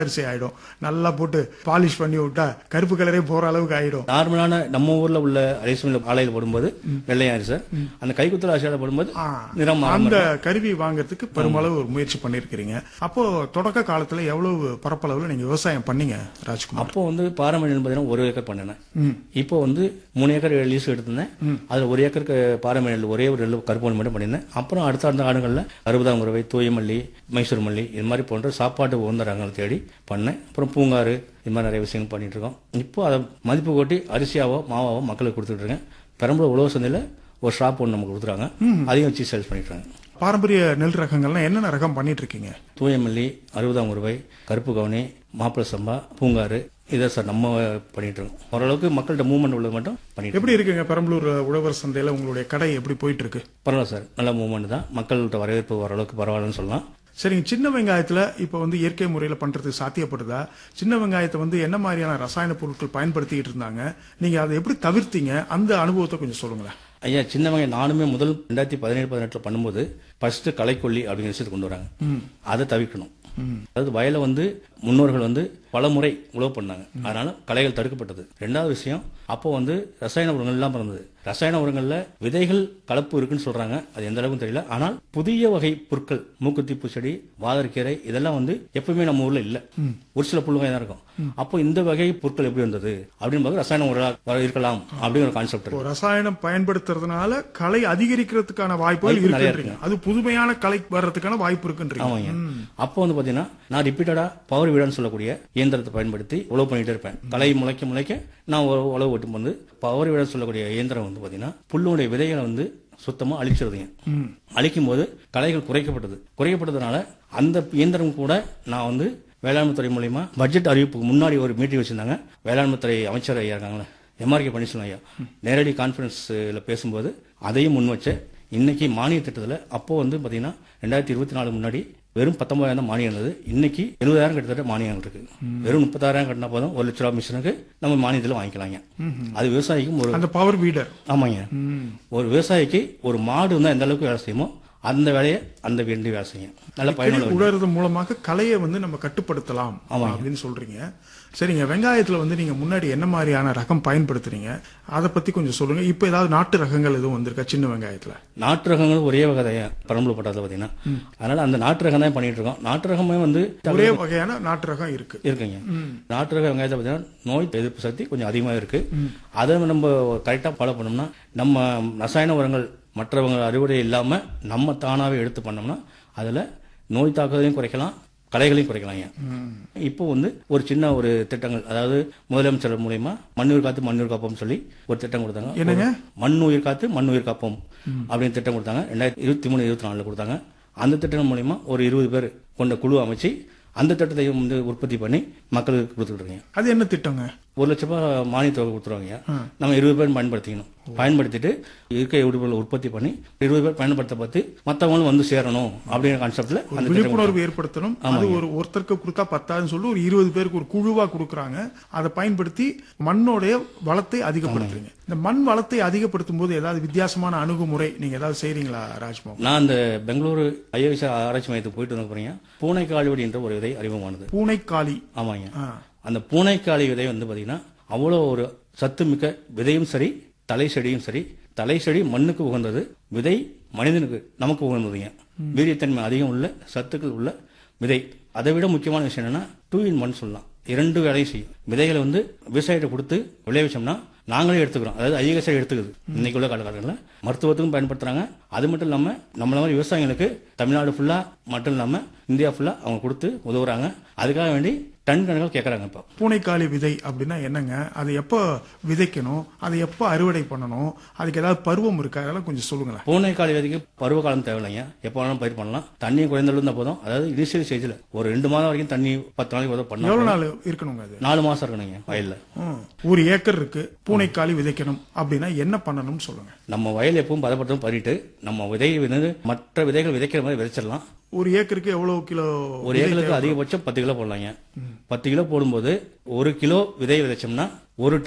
அரிசி ஆயிடும் நல்லா போட்டு பாலிஷ் பண்ணி விட்டா கருப்பு கலரே போற அளவுக்கு ஆயிடும் நார்மலான நம்ம ஊர்ல உள்ள ரைஸ் மில் ஆலையில் போடும்போது வெள்ளையா இருக்கு சார் அந்த கைக்குத்தல் அரிசியால போடும்போது ஆ, நிறம் மாறாம அந்த கருவி வாங்குறதுக்கு பெருமளவு ஒரு முயற்சி பண்ணிருக்கிறீங்க அப்போ தொடக்க காலத்துல எவ்வளவு பரப்பளவுல நீங்க விவசாயம் பண்ணீங்க ராஜ்குமார் அப்போ வந்து பாரம்பரியம் பார்த்தீங்கன்னா ஒரு ஏக்கர் பண்ணினேன் இப்போ வந்து மூணு ஏக்கர் லீஸ் எடுத்திருந்தேன் அதுல ஒரு ஏக்கருக்கு பாரம்பரிய நெல் ஒரே ஒரு நெல் கருப்பு மட்டும் பண்ணியிருந்தேன் அப்புறம் அடுத்த அடுத்த ஆண்டுகளில் அறுபதாம் உறவை தூய மல்லி மைசூர் மல்லி இது மாதிரி போன்ற சாப்பாட்டு உகந்த ரகங்களை தேடி பண்ணேன் அப்புறம் பூங்காறு இது மாதிரி நிறைய விஷயங்கள் பண்ணிட்டு இருக்கோம் இப்போ அதை மதிப்பு கூட்டி அரிசியாவோ மாவாவோ மக்களுக்கு கொடுத்துட்டு இருக்கேன் பெரம்பலூர் உழவு சந்தையில் ஒரு ஷாப் ஒன்று நமக்கு கொடுத்துருக்காங்க அதையும் வச்சு சேல்ஸ் பண்ணிட்டு இருக்காங்க பாரம்பரிய நெல் ரகங்கள்லாம் என்னென்ன ரகம் பண்ணிட்டு இருக்கீங்க தூயமல்லி அறுபதாம் உருவை கருப்பு கவனி மாப்பிள சம்பா பூங்காறு இதை சார் நம்ம பண்ணிட்டு இருக்கோம் ஓரளவுக்கு மக்கள்கிட்ட மூவ்மெண்ட் உள்ளது மட்டும் பண்ணிட்டு எப்படி இருக்குங்க பெரம்பலூர் உழவர் சந்தையில உங்களுடைய கடை எப்படி போயிட்டு இருக்கு இருக்கோம். பரவாயில்ல சார் நல்ல மூவ்மெண்ட் தான் மக்கள்கிட்ட வரவேற்பு ஓரளவுக்கு பரவாயில்லன்னு சொல்லலாம் சரிங்க சின்ன வெங்காயத்துல இப்ப வந்து இயற்கை முறையில பண்றது சாத்தியப்படுதா சின்ன வெங்காயத்தை வந்து என்ன மாதிரியான ரசாயன பொருட்கள் பயன்படுத்திட்டு இருந்தாங்க நீங்க அதை எப்படி தவிர்த்தீங்க அந்த அனுபவத்தை கொஞ்சம் சொல்லுங்களேன் ஐயா சின்னவங்க நானுமே முதல் ரெண்டாயிரத்தி பதினேழு பதினெட்டுல பண்ணும்போது ஃபர்ஸ்ட் களைக்கொல்லி அப்படிங்கிற விஷயத்தை கொண்டு வராங்க அதை தவிர்க்கணும் அதாவது வயலை வந்து முன்னோர்கள் வந்து பல முறை உழவு பண்ணாங்க அதனால களைகள் தடுக்கப்பட்டது ரெண்டாவது விஷயம் அப்போ வந்து ரசாயன உரங்கள் எல்லாம் இருந்தது ரசாயன உரங்கள்ல விதைகள் கலப்பு இருக்குன்னு சொல்றாங்க அது எந்த அளவுக்கு தெரியல ஆனால் புதிய வகை புற்கள் மூக்குத்தி பூச்செடி வாதற்கீரை இதெல்லாம் வந்து எப்பவுமே நம்ம ஊர்ல இல்ல ஒரு சில புல்லுங்க தான் இருக்கும் அப்போ இந்த வகை புற்கள் எப்படி வந்தது அப்படின்னு பார்க்க ரசாயன உரம் இருக்கலாம் அப்படிங்கிற கான்செப்ட் இப்போ ரசாயனம் பயன்படுத்துறதுனால களை அதிகரிக்கிறதுக்கான வாய்ப்புகள் வாய்ப்பு நிறைய இருக்குன்றீங்க அது புதுமையான களை வர்றதுக்கான வாய்ப்பு இருக்குன்றீங்க ஆமாங்க அப்போ வந்து பாத்தீங்கன்னா நான் ரிப்பீட்டடா பவர் வீடான்னு சொல்லக்கூடிய இயந்திரத்தை பயன்படுத்தி உழவு பண்ணிட்டே இருப்பேன் களை முளைக்க முளைக்க நான் ஒரு உழவு ஓட்டும் வந்து பவர் வீடான்னு சொல்லக்கூடிய இயந்திரம் வந்து பாத்தீங்கன்னா புல்லுடைய விதைகளை வந்து சுத்தமா அழிச்சிருதுங்க அழிக்கும் போது களைகள் குறைக்கப்பட்டது குறைக்கப்பட்டதுனால அந்த இயந்திரம் கூட நான் வந்து வேளாண்மை துறை மூலியமா பட்ஜெட் அறிவிப்புக்கு முன்னாடி ஒரு மீட்டிங் வச்சிருந்தாங்க வேளாண்மை துறை அமைச்சர் ஐயா இருக்காங்களே எம்ஆர்கே பன்னீர்செல்வம் ஐயா நேரடி கான்ஃபரன்ஸ்ல பேசும்போது அதையும் முன் வச்ச இன்னைக்கு மானிய திட்டத்துல அப்போ வந்து பாத்தீங்கன்னா ரெண்டாயிரத்தி இருபத்தி நாலு முன்னாடி வெறும் பத்தொன்பதாயிரம் தான் மானியம் இருந்தது இன்னைக்கு எழுபதாயிரம் கிட்டத்தட்ட மானியம் இருக்கு வெறும் முப்பதாயிரம் கட்டினா போதும் ஒரு லட்ச ரூபா மிஷினுக்கு நம்ம மானியத்தில் வாங்கிக்கலாங்க அது விவசாயிக்கும் ஒரு அந்த பவர் வீடர் ஆமாங்க ஒரு விவசாயிக்கு ஒரு மாடு இருந்தால் எந்த அளவுக்கு வேலை செய்யுமோ அந்த வேலையை அந்த வேண்டி வேலை செய்யும் நல்ல பயனுள்ள வேலை. உழறது மூலமாக கலையை வந்து நம்ம கட்டுப்படுத்தலாம் அப்படின்னு சொல்றீங்க சரிங்க வெங்காயத்துல வந்து நீங்க முன்னாடி என்ன மாதிரியான ரகம் பயன்படுத்துறீங்க அதை பத்தி கொஞ்சம் சொல்லுங்க இப்போ ஏதாவது நாட்டு ரகங்கள் எதுவும் வந்திருக்கா சின்ன வெங்காயத்துல நாட்டு ரகங்கள் ஒரே வகை தான் பரம்பு பட்டத்தில் பார்த்தீங்கன்னா அதனால அந்த நாட்டு ரகம் தான் பண்ணிட்டு இருக்கோம் நாட்டு ரகமே வந்து ஒரே வகையான நாட்டு ரகம் இருக்கு இருக்குங்க நாட்டு ரக வெங்காயத்தை பார்த்தீங்கன்னா நோய் எதிர்ப்பு சக்தி கொஞ்சம் அதிகமாக இருக்கு அதை நம்ம கரெக்டாக ஃபாலோ பண்ணோம்னா நம்ம ரசாயன உரங்கள் மற்றவங்க அறுவடை இல்லாம நம்ம தானாவே எடுத்து பண்ணோம்னா அதுல நோய் தாக்குதலையும் குறைக்கலாம் களைகளையும் குறைக்கலாங்க இப்போ வந்து ஒரு சின்ன ஒரு திட்டங்கள் அதாவது முதலமைச்சர் மூலியமா மண்ணுயிர் காத்து மண்ணுயிர் காப்போம் சொல்லி ஒரு திட்டம் கொடுத்தாங்க என்னங்க? மண் உயிர் காத்து மண் உயிர் காப்போம் அப்படின்னு திட்டம் கொடுத்தாங்க ரெண்டாயிரத்தி இருபத்தி மூணு இருபத்தி நாலுல கொடுத்தாங்க அந்த திட்டம் மூலியமா ஒரு இருபது பேர் கொண்ட குழு அமைச்சு அந்த திட்டத்தையும் வந்து உற்பத்தி பண்ணி மக்களுக்கு கொடுத்துட்டு இருக்கீங்க அது என்ன திட்டங்க ஒரு லட்ச ரூபாய் மானிய தொகை கொடுத்துருவாங்க நம்ம இருபது பேர் பயன்படுத்திக்கணும் பயன்படுத்திட்டு இருக்கை உடுப்புகளை உற்பத்தி பண்ணி இருபது பேர் பயன்படுத்த பார்த்து மற்றவங்களும் வந்து சேரணும் அப்படிங்கிற கான்செப்ட்ல அந்த திட்டம் விழிப்புணர்வு ஏற்படுத்தணும் அது ஒரு ஒருத்தருக்கு கொடுத்தா பத்தாதுன்னு சொல்லி ஒரு இருபது பேருக்கு ஒரு குழுவா கொடுக்குறாங்க அதை பயன்படுத்தி மண்ணோடைய வளத்தை அதிகப்படுத்துறீங்க இந்த மண் வளத்தை அதிகப்படுத்தும் போது ஏதாவது வித்தியாசமான அணுகுமுறை நீங்க ஏதாவது செய்றீங்களா ராஜ்மோகன் நான் அந்த பெங்களூரு ஐஏஎஸ் ஆராய்ச்சி மையத்துக்கு போயிட்டு வந்து போறீங்க பூனைக்காலிவடி என்ற ஒரு விதை அறிமுகமானது பூனைக்காளி ஆமாங்க ஆ. அந்த பூனைக்காளி விதை வந்து பாத்தீங்கன்னா அவ்வளோ ஒரு சத்து மிக்க விதையும் சரி தலை செடியும் சரி தலை செடி மண்ணுக்கு உகந்தது விதை மனிதனுக்கு நமக்கு உகந்ததுங்க வீரியத்தன்மை அதிகம் உள்ள சத்துக்கள் உள்ள விதை அதை விட முக்கியமான விஷயம் என்னன்னா டூ இன் ஒன் சொல்லலாம் இரண்டு வேலையும் செய்யும் விதைகளை வந்து விவசாயிட்ட கொடுத்து விளைவிச்சோம்னா நாங்களே எடுத்துக்கிறோம் அதாவது ஐஎஸ்ஐ எடுத்துக்குது இன்னைக்கு உள்ள காலகட்டங்களில் மருத்துவத்துக்கும் பயன்படுத்துறாங்க அது மட்டும் இல்லாம நம்மள மாதிரி விவசாயிகளுக்கு தமிழ்நாடு ஃபுல்லா மட்டும் இல்லாம இந்தியா ஃபுல்லா அவங்க கொடுத்து உதவுறாங்க அதுக்காக வேண்டி டன் கணக்கில் கேட்கறாங்க இப்போ பூனைக்காளி விதை அப்படின்னா என்னங்க அதை எப்போ விதைக்கணும் அதை எப்போ அறுவடை பண்ணணும் அதுக்கு ஏதாவது பருவம் இருக்கா அதெல்லாம் கொஞ்சம் சொல்லுங்களேன் பூனைக்காளி விதைக்கு பருவ காலம் தேவையில்லைங்க எப்போ வேணாலும் பயிர் பண்ணலாம் தண்ணி குறைந்த அளவு இருந்தா போதும் அதாவது இனிஷியல் ஸ்டேஜில் ஒரு ரெண்டு மாதம் வரைக்கும் தண்ணி பத்து நாளைக்கு உதவ பண்ணலாம் எவ்வளவு நாள் இருக்கணுங்க அது நாலு மாசம் இருக்கணுங்க வயல்ல ம். ஒரு ஏக்கர் இருக்கு பூனைக்காளி விதைக்கணும் அப்படின்னா என்ன பண்ணணும்னு சொல்லுங்க நம்ம வயல் எப்பவும் பதப்பட்டும் பண்ணிட்டு நம்ம விதை வந்து மற்ற விதைகள் விதைக்கிற மாதிரி விதைச்சிடலாம் ஒரு ஏக்கருக்கு எவ்வளவு கிலோ ஒரு ஏக்கருக்கு அதிகபட்சம் பத்து கிலோ போடலாங்க பத்து கிலோ போடும்போது ஒரு கிலோ விதை விதைச்சோம்னா ஒரு டன்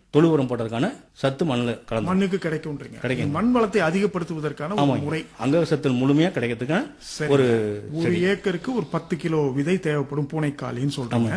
தொழு உரம் போட்டதுக்கான சத்து மண்ணில் கலந்து மண்ணுக்கு கிடைக்கும்ன்றீங்க கிடைக்கும். மண் வளத்தை அதிகப்படுத்துவதற்கான ஒரு ஆமாங்க முறை அங்க சத்து முழுமையா கிடைக்கிறதுக்கான சரி. ஒரு ஒரு ஏக்கருக்கு ஒரு பத்து கிலோ விதை தேவைப்படும் பூனைக்காலின்னு சொல்றாங்க